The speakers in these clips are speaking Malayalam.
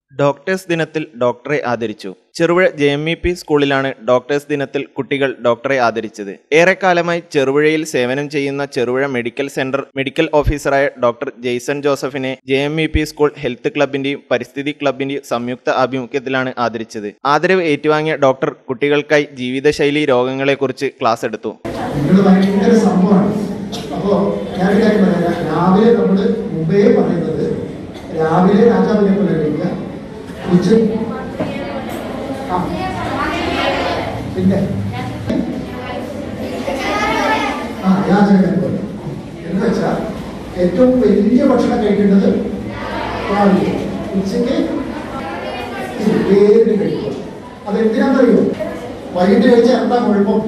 ഡോക്ടേഴ്സ് ദിനത്തിൽ ഡോക്ടറെ ആദരിച്ചു Cherupuzha J M E P സ്കൂളിലാണ് ഡോക്ടേഴ്സ് ദിനത്തിൽ കുട്ടികൾ ഡോക്ടറെ ആദരിച്ചത് ഏറെക്കാലമായി ചെറുപുഴയിൽ സേവനം ചെയ്യുന്ന ചെറുപുഴ മെഡിക്കൽ സെന്റർ മെഡിക്കൽ ഓഫീസറായ ഡോക്ടർ ജെയ്സൺ ജോസഫിനെ J M E P school health ക്ലബിന്റെയും പരിസ്ഥിതി ക്ലബിന്റെയും സംയുക്ത ആഭിമുഖ്യത്തിലാണ് ആദരിച്ചത് ആദരവ് ഏറ്റുവാങ്ങിയ ഡോക്ടർ കുട്ടികൾക്കായി ജീവിതശൈലി രോഗങ്ങളെക്കുറിച്ച് ക്ലാസ് എടുത്തു നിങ്ങൾ ഭയങ്കര സംഭവമാണ് അപ്പോൾ ഞാൻ ഒരു കാര്യം പറയാം രാവിലെ നമ്മൾ മുമ്പേ പറയുന്നത് രാവിലെ രാജാവിനെ പോലെ കഴിക്കുക ഉച്ച ആ പിന്നെ ആ യാചകനെ പോലെ എന്ന് വെച്ചാൽ ഏറ്റവും വലിയ ഭക്ഷണം കഴിക്കേണ്ടത് രാവിലെ ഉച്ചയ്ക്ക് പേരിന് കഴിക്കുക അതെന്തിനാണെന്നറിയോ വൈകിട്ട് കഴിച്ചാൽ എന്താ കുഴപ്പം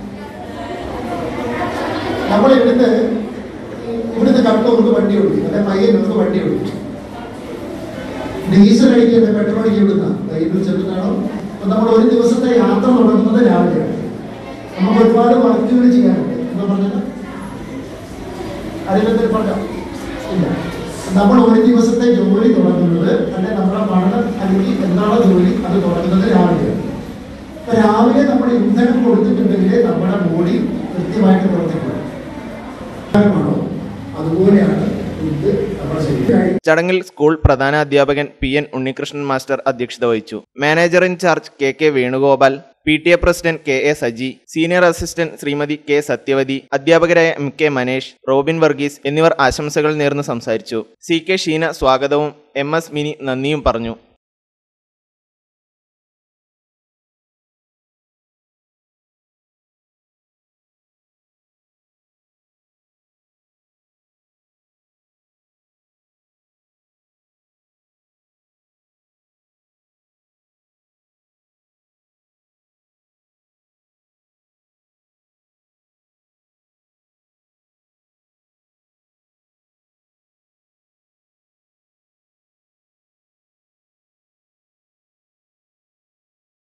നമ്മൾ ഇവിടുന്ന് ഇവിടുന്ന് കട്ടൂർക്ക് വണ്ടി ഓടിക്കും അല്ലെ പയ്യന്നൂർക്ക് വണ്ടി ഓടിക്കും ഡീസൽ അടിക്കുന്ന പെട്രോൾ അടിക്കുക ഇവിടുന്ന വൈകിട്ട് ചെറുതാണോ അപ്പൊ നമ്മൾ ഒരു ദിവസത്തെ യാത്ര തുടങ്ങുന്നത് രാവിലെയാണ് നമുക്ക് ഒരുപാട് വർക്കുകൾ ചെയ്യാനുണ്ട് എന്താ പറഞ്ഞത് അതിലെന്തൊരു പറഞ്ഞോ ഇല്ല നമ്മൾ ഒരു ദിവസത്തെ ജോലി തുടങ്ങുന്നത് അല്ലെ നമ്മുടെ പഠനം അല്ലെങ്കിൽ എന്താണോ ജോലി അത് തുടങ്ങുന്നത് രാവിലെയാണ് അപ്പൊ രാവിലെ നമ്മൾ ഇന്ധനം കൊടുത്തിട്ടുണ്ടെങ്കിൽ നമ്മുടെ ബോഡി കൃത്യമായിട്ട് പ്രവർത്തിക്കണം ആണോ അതുപോലെയാണ് ഇത് നമ്മുടെ ശരീരം ചടങ്ങിൽ സ്കൂൾ പ്രധാന അധ്യാപകൻ പി എൻ ഉണ്ണികൃഷ്ണൻ മാസ്റ്റർ അധ്യക്ഷത വഹിച്ചു manager in charge K K Venugopal P T A president K A Saji senior assistant Shrimati K Sathyavathi അധ്യാപകരായ എം കെ മനേഷ് റോബിൻ വർഗീസ് എന്നിവർ ആശംസകൾ നേർന്ന് സംസാരിച്ചു സി കെ ഷീന സ്വാഗതവും എം എസ് മിനി നന്ദിയും പറഞ്ഞു